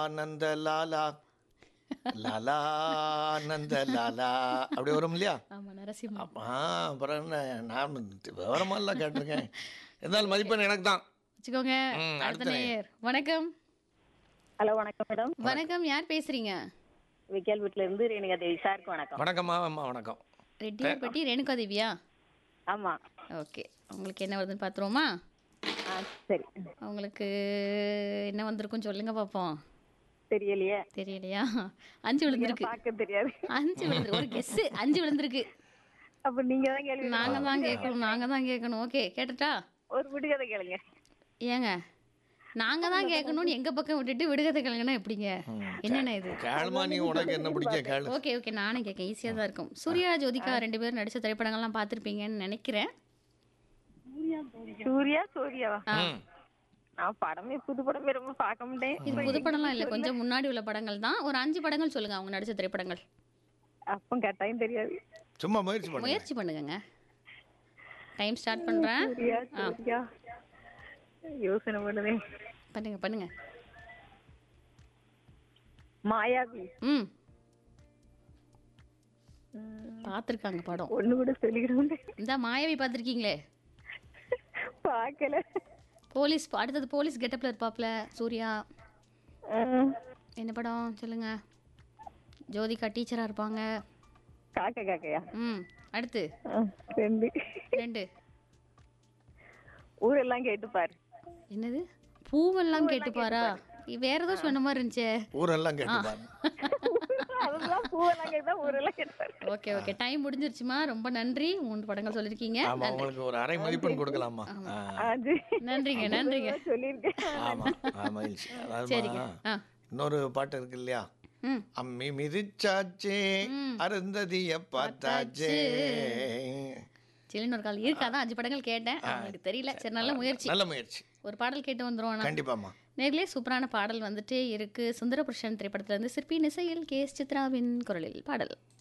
ஆனந்த லாலா லாலா ஆனந்த லாலா அப்படி வரும் இல்லையா ஆமா நரசிம்மா ஆ அப்புறம் என்ன நான் விவரமாலாம் கேட்டிருக்கேன் இருந்தாலும் மதிப்பெண் எனக்கு தான் வச்சுக்கோங்க ம், அடுத்த அடுத்த நேயர் வணக்கம் ஹலோ வணக்கம் மேடம் வணக்கம் யார் பேசுறீங்க விக்கல் வீட்ல இருந்து ரேணுகா தேவி சாருக்கு வணக்கம் வணக்கம்மா அம்மா வணக்கம் ரெட்டியார்பட்டி ரேணுகா தேவியா ஆமா ஓகே உங்களுக்கு என்ன வருதுன்னு பார்த்துருவோமா ஆ சரி உங்களுக்கு என்ன வந்திருக்கும் சொல்லுங்க பார்ப்போம் தெரியலையே தெரியலையா அஞ்சு விழுந்திருக்கு பார்க்க தெரியாது அஞ்சு விழுந்திருக்கு ஒரு கெஸ் அஞ்சு விழுந்திருக்கு அப்ப நீங்க தான் கேள்வி நாங்க தான் கேட்கணும் நாங்க தான் கேட்கணும் ஓகே கேட்டுட்டா ஒரு விடுகதை கேளுங்க ஏங்க நாங்க தான் கேட்கணும்னு எங்க பக்கம் விட்டுட்டு விடுகதை கேளுங்கன்னா எப்படிங்க என்னென்ன இது கேளுமா நீ உனக்கு என்ன பிடிக்க கேளு ஓகே ஓகே நானே கேட்க ஈஸியாக தான் இருக்கும் சூர்யா ஜோதிகா ரெண்டு பேரும் நடிச்ச திரைப்படங்கள்லாம் பார்த்துருப்பீங்கன்னு நினைக்கிறேன் சூர்யா சூர்யாவா ம். நான் படமே புது படமே ரொம்ப பார்க்க மாட்டேன் இது புது படம்லாம் இல்லை கொஞ்சம் முன்னாடி உள்ள படங்கள் தான் ஒரு அஞ்சு படங்கள் சொல்லுங்க அவங்க நடிச்ச திரைப்படங்கள் அப்போ கட்டாயம் தெரியாது சும்மா முயற்சி பண்ணு முயற்சி பண்ணுங்கங்க டைம் ஸ்டார்ட் பண்றேன் சூர்யா சூர்யா யோசனை பண்ணுதே பண்ணுங்க பண்ணுங்க மாயாவி ம் பார்த்துருக்காங்க படம் ஒண்ணு கூட சொல்லிக்கிறோம் இந்த மாயாவி பார்த்துருக்கீங்களே பார்க்கல போலீஸ் அடுத்தது போலீஸ் கெட்டப்பில் இருப்பாப்ல சூர்யா ஆ, என்ன படம் சொல்லுங்க ஜோதிகா டீச்சராக இருப்பாங்க காக்கா காக்கையா ம் அடுத்து ஆ, ரெண்டு ரெண்டு ஊரெல்லாம் கேட்டு பாரு என்னது பூவெல்லாம் கேட்டுப்பாரா வேற ஏதோ சொன்ன மாதிரி இருந்துச்சே ஊரெல்லாம் கேட்டு பாரு அதெல்லாம் பூவெல்லாம் கேட்டா ஊரெல்லாம் கேட்டு பாரு ஓகே ஓகே டைம் முடிஞ்சிருச்சுமா ரொம்ப நன்றி மூணு படங்கள் சொல்லியிருக்கீங்க ஆமா உங்களுக்கு ஒரு அரை மதிப்பெண் கொடுக்கலாமா ஆ. அது நன்றிங்க நன்றிங்க சொல்லியிருக்கேன் ஆமா ஆ மகிழ்ச்சி சரிங்க அதாவது ஆ இன்னொரு பாட்டு இருக்கு இல்லையா ம் அம்மி மிதிச்சாச்சே அருந்ததிய பார்த்தாச்சே சில்லுன்னு ஒரு கால் இருக்காதான் அஞ்சு படங்கள் கேட்டேன் எனக்கு தெரியல சரி நல்ல முயற்சி நல்ல முயற்சி ஒரு பாடல் கேட்டு வந்துருவோம் நான் கண்டிப்பாம்மா நேர்லயே சூப்பரான பாடல் வந்துட்டே இருக்கு சுந்தரபுருஷன் திரைப்படத்துல இருந்து சிற்பி நிசையில் கே எஸ் சித்ராவின் குரலில் பாடல்